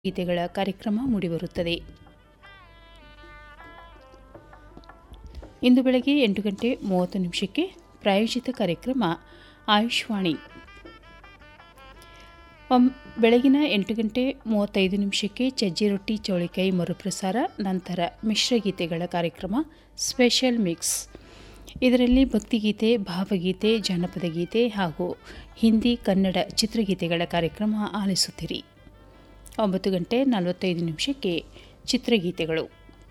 ಗೀತೆಗಳ ಕಾರ್ಯಕ್ರಮ ಮೂಡಿಬರುತ್ತದೆ ಇಂದು ಬೆಳಗ್ಗೆ ಎಂಟು ಗಂಟೆ ಮೂವತ್ತು ನಿಮಿಷಕ್ಕೆ ಪ್ರಾಯೋಜಿತ ಕಾರ್ಯಕ್ರಮ ಆಯುಷ್ವಾಣಿ ಒಮ್ ಬೆಳಗಿನ ಎಂಟು ಗಂಟೆ ಮೂವತ್ತೈದು ನಿಮಿಷಕ್ಕೆ ಚಜ್ಜಿ ರೊಟ್ಟಿ ಚೌಳಿಕಾಯಿ ಮರುಪ್ರಸಾರ ನಂತರ ಮಿಶ್ರಗೀತೆಗಳ ಕಾರ್ಯಕ್ರಮ ಸ್ಪೆಷಲ್ ಮಿಕ್ಸ್ ಇದರಲ್ಲಿ ಭಕ್ತಿಗೀತೆ ಭಾವಗೀತೆ ಜಾನಪದ ಗೀತೆ ಹಾಗೂ ಹಿಂದಿ ಕನ್ನಡ ಚಿತ್ರಗೀತೆಗಳ ಕಾರ್ಯಕ್ರಮ ಆಲಿಸುತ್ತೀರಿ ಒಂಬತ್ತು ಗಂಟೆ ನಲವತ್ತೈದು ನಿಮಿಷಕ್ಕೆ ಚಿತ್ರಗೀತೆಗಳು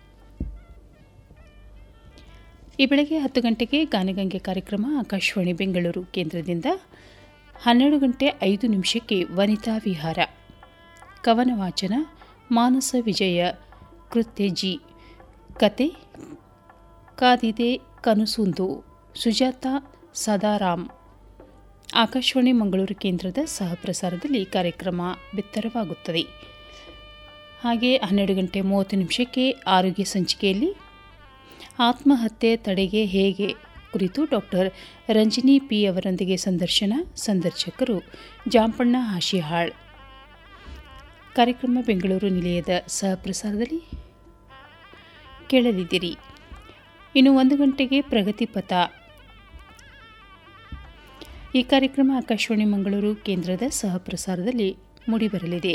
ಈ ಬೆಳಗ್ಗೆ ಹತ್ತು ಗಂಟೆಗೆ ಗಾನಗಂಗೆ ಕಾರ್ಯಕ್ರಮ ಆಕಾಶವಾಣಿ ಬೆಂಗಳೂರು ಕೇಂದ್ರದಿಂದ ಹನ್ನೆರಡು ಗಂಟೆ ಐದು ನಿಮಿಷಕ್ಕೆ ವನಿತಾ ವಿಹಾರ ಕವನ ವಾಚನ ಮಾನಸ ವಿಜಯ ಕೃತ್ಯ ಜಿ ಕತೆ ಕಾದಿದೆ ಕನಸುಂದು ಸುಜಾತ ಸದಾರಾಮ್ ಆಕಾಶವಾಣಿ ಮಂಗಳೂರು ಕೇಂದ್ರದ ಸಹಪ್ರಸಾರದಲ್ಲಿ ಕಾರ್ಯಕ್ರಮ ಬಿತ್ತರವಾಗುತ್ತದೆ ಹಾಗೆ ಹನ್ನೆರಡು ಗಂಟೆ ಮೂವತ್ತು ನಿಮಿಷಕ್ಕೆ ಆರೋಗ್ಯ ಸಂಚಿಕೆಯಲ್ಲಿ ಆತ್ಮಹತ್ಯೆ ತಡೆಗೆ ಹೇಗೆ ಕುರಿತು ಡಾಕ್ಟರ್ ರಂಜಿನಿ ಪಿ ಅವರೊಂದಿಗೆ ಸಂದರ್ಶನ ಸಂದರ್ಶಕರು ಜಾಂಪಣ್ಣ ಹಾಶಿಹಾಳ್ ಕಾರ್ಯಕ್ರಮ ಬೆಂಗಳೂರು ನಿಲಯದ ಸಹಪ್ರಸಾರದಲ್ಲಿ ಕೇಳಲಿದ್ದೀರಿ ಇನ್ನು ಒಂದು ಗಂಟೆಗೆ ಪ್ರಗತಿ ಪಥ ಈ ಕಾರ್ಯಕ್ರಮ ಆಕಾಶವಾಣಿ ಮಂಗಳೂರು ಕೇಂದ್ರದ ಸಹಪ್ರಸಾರದಲ್ಲಿ ಮೂಡಿಬರಲಿದೆ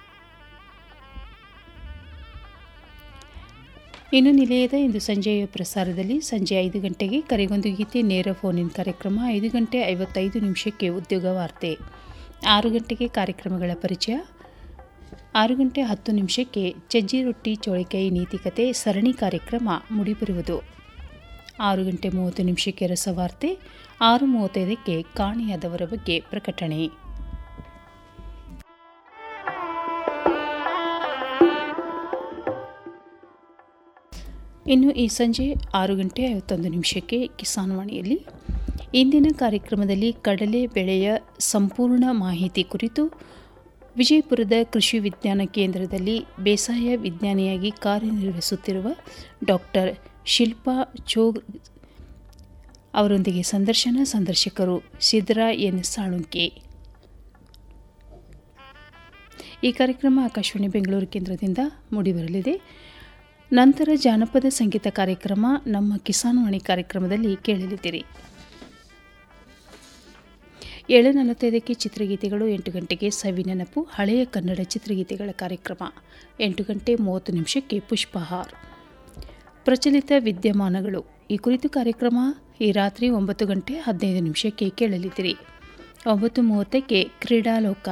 ಇನ್ನು ನಿಲಯದ ಇಂದು ಸಂಜೆಯ ಪ್ರಸಾರದಲ್ಲಿ ಸಂಜೆ ಐದು ಗಂಟೆಗೆ ಕರೆಗೊಂದು ಗೀತೆ ನೇರ ಫೋನ್ ಇನ್ ಕಾರ್ಯಕ್ರಮ ಐದು ಗಂಟೆ ಐವತ್ತೈದು ನಿಮಿಷಕ್ಕೆ ಉದ್ಯೋಗ ವಾರ್ತೆ ಆರು ಗಂಟೆಗೆ ಕಾರ್ಯಕ್ರಮಗಳ ಪರಿಚಯ ಆರು ಗಂಟೆ ಹತ್ತು ನಿಮಿಷಕ್ಕೆ ಚಜ್ಜಿ ರೊಟ್ಟಿ ಚೋಳಿಕಾಯಿ ನೀತಿಕತೆ ಸರಣಿ ಕಾರ್ಯಕ್ರಮ ಮುಡಿಬರುವುದು ಆರು ಗಂಟೆ ಮೂವತ್ತು ನಿಮಿಷಕ್ಕೆ ರಸವಾರ್ತೆ ಆರು ಮೂವತ್ತೈದಕ್ಕೆ ಕಾಣೆಯಾದವರ ಬಗ್ಗೆ ಪ್ರಕಟಣೆ ಇನ್ನು ಈ ಸಂಜೆ ಆರು ಗಂಟೆ ಐವತ್ತೊಂದು ನಿಮಿಷಕ್ಕೆ ಕಿಸಾನ್ ವಾಣಿಯಲ್ಲಿ ಇಂದಿನ ಕಾರ್ಯಕ್ರಮದಲ್ಲಿ ಕಡಲೆ ಬೆಳೆಯ ಸಂಪೂರ್ಣ ಮಾಹಿತಿ ಕುರಿತು ವಿಜಯಪುರದ ಕೃಷಿ ವಿಜ್ಞಾನ ಕೇಂದ್ರದಲ್ಲಿ ಬೇಸಾಯ ವಿಜ್ಞಾನಿಯಾಗಿ ಕಾರ್ಯನಿರ್ವಹಿಸುತ್ತಿರುವ ಡಾಕ್ಟರ್ ಶಿಲ್ಪಾ ಚೋಗ್ ಅವರೊಂದಿಗೆ ಸಂದರ್ಶನ ಸಂದರ್ಶಕರು ಸಿದ್ರಾ ಎನ್ ಸಾಳುಂಕೆ ಈ ಕಾರ್ಯಕ್ರಮ ಆಕಾಶವಾಣಿ ಬೆಂಗಳೂರು ಕೇಂದ್ರದಿಂದ ಮೂಡಿಬರಲಿದೆ ನಂತರ ಜಾನಪದ ಸಂಗೀತ ಕಾರ್ಯಕ್ರಮ ನಮ್ಮ ಕಿಸಾನ್ ವಾಣಿ ಕಾರ್ಯಕ್ರಮದಲ್ಲಿ ಕೇಳಲಿದ್ದೀರಿ ಏಳು ನಲವತ್ತೈದಕ್ಕೆ ಚಿತ್ರಗೀತೆಗಳು ಎಂಟು ಗಂಟೆಗೆ ಸವಿನೆನಪು ಹಳೆಯ ಕನ್ನಡ ಚಿತ್ರಗೀತೆಗಳ ಕಾರ್ಯಕ್ರಮ ಎಂಟು ಗಂಟೆ ಮೂವತ್ತು ನಿಮಿಷಕ್ಕೆ ಪುಷ್ಪಹಾರ್ ಪ್ರಚಲಿತ ವಿದ್ಯಮಾನಗಳು ಈ ಕುರಿತು ಕಾರ್ಯಕ್ರಮ ಈ ರಾತ್ರಿ ಒಂಬತ್ತು ಗಂಟೆ ಹದಿನೈದು ನಿಮಿಷಕ್ಕೆ ಕೇಳಲಿದ್ದೀರಿ ಒಂಬತ್ತು ಮೂವತ್ತಕ್ಕೆ ಕ್ರೀಡಾಲೋಕ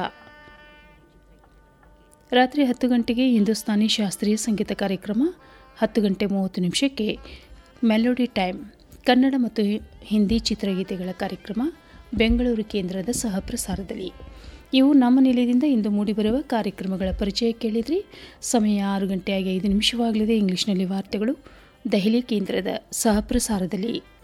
ರಾತ್ರಿ ಹತ್ತು ಗಂಟೆಗೆ ಹಿಂದೂಸ್ತಾನಿ ಶಾಸ್ತ್ರೀಯ ಸಂಗೀತ ಕಾರ್ಯಕ್ರಮ ಹತ್ತು ಗಂಟೆ ಮೂವತ್ತು ನಿಮಿಷಕ್ಕೆ ಮೆಲೋಡಿ ಟೈಮ್ ಕನ್ನಡ ಮತ್ತು ಹಿಂದಿ ಚಿತ್ರಗೀತೆಗಳ ಕಾರ್ಯಕ್ರಮ ಬೆಂಗಳೂರು ಕೇಂದ್ರದ ಸಹ ಪ್ರಸಾರದಲ್ಲಿ ಇವು ನಮ್ಮ ನಿಲಯದಿಂದ ಇಂದು ಮೂಡಿಬರುವ ಕಾರ್ಯಕ್ರಮಗಳ ಪರಿಚಯ ಕೇಳಿದ್ರಿ ಸಮಯ ಆರು ಗಂಟೆಯಾಗಿ ಐದು ನಿಮಿಷವಾಗಲಿದೆ ಇಂಗ್ಲಿಷ್ನಲ್ಲಿ ವಾರ್ತೆಗಳು ದೆಹಲಿ ಕೇಂದ್ರದ ಸಹ ಪ್ರಸಾರದಲ್ಲಿ